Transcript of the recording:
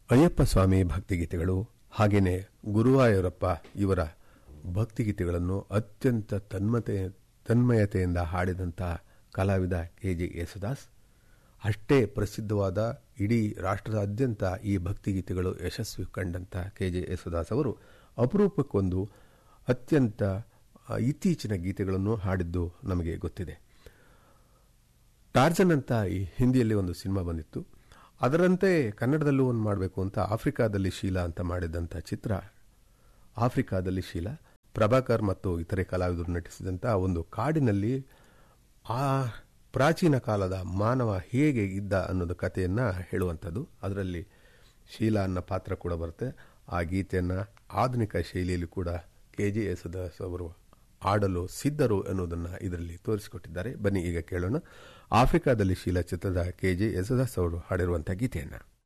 ಅಯ್ಯಪ್ಪ ಸ್ವಾಮಿ ಭಕ್ತಿಗೀತೆಗಳು ಹಾಗೇನೆ ಗುರುವಾಯೂರಪ್ಪ ಇವರ ಭಕ್ತಿಗೀತೆಗಳನ್ನು ಅತ್ಯಂತ ತನ್ಮತೆ ತನ್ಮಯತೆಯಿಂದ ಹಾಡಿದಂಥ ಕಲಾವಿದ ಕೆ ಜೆ ಯೇಸುದಾಸ್ ಅಷ್ಟೇ ಪ್ರಸಿದ್ಧವಾದ ಇಡೀ ರಾಷ್ಟ್ರದಾದ್ಯಂತ ಈ ಭಕ್ತಿಗೀತೆಗಳು ಯಶಸ್ವಿ ಕಂಡಂಥ ಕೆ ಜೆ ಯೇಸುದಾಸ್ ಅವರು ಅಪರೂಪಕ್ಕೊಂದು ಅತ್ಯಂತ ಆ, ಇತ್ತೀಚಿನ ಗೀತೆಗಳನ್ನು ಹಾಡಿದ್ದು ನಮಗೆ ಗೊತ್ತಿದೆ ಟಾರ್ಜನ್ ಅಂತ ಈ ಹಿಂದಿಯಲ್ಲಿ ಒಂದು ಸಿನಿಮಾ ಬಂದಿತ್ತು ಅದರಂತೆ ಕನ್ನಡದಲ್ಲೂ ಒಂದು ಮಾಡಬೇಕು ಅಂತ ಆಫ್ರಿಕಾದಲ್ಲಿ ಶೀಲಾ ಅಂತ ಮಾಡಿದಂಥ ಚಿತ್ರ ಆಫ್ರಿಕಾದಲ್ಲಿ ಶೀಲಾ ಪ್ರಭಾಕರ್ ಮತ್ತು ಇತರೆ ಕಲಾವಿದರು ನಟಿಸಿದಂಥ ಒಂದು ಕಾಡಿನಲ್ಲಿ ಆ ಪ್ರಾಚೀನ ಕಾಲದ ಮಾನವ ಹೇಗೆ ಇದ್ದ ಅನ್ನೋದು ಕಥೆಯನ್ನ ಹೇಳುವಂಥದ್ದು ಅದರಲ್ಲಿ ಶೀಲಾ ಅನ್ನೋ ಪಾತ್ರ ಕೂಡ ಬರುತ್ತೆ ಆ ಗೀತೆಯನ್ನ ಆಧುನಿಕ ಶೈಲಿಯಲ್ಲಿ ಕೂಡ ಕೆ ಜೆ ಯೇಸುದಾಸ್ ಅವರು ಆಡಲು ಸಿದ್ಧರು ಎನ್ನುವುದನ್ನು ಇದರಲ್ಲಿ ತೋರಿಸಿಕೊಟ್ಟಿದ್ದಾರೆ ಬನ್ನಿ ಈಗ ಕೇಳೋಣ ಆಫ್ರಿಕಾದಲ್ಲಿ ಶೀಲಾ ಚಿತ್ರದ ಕೆ ಜೆ ಯೇಸುದಾಸ್ ಅವರು ಹಾಡಿರುವಂತಹ ಗೀತೆಯನ್ನ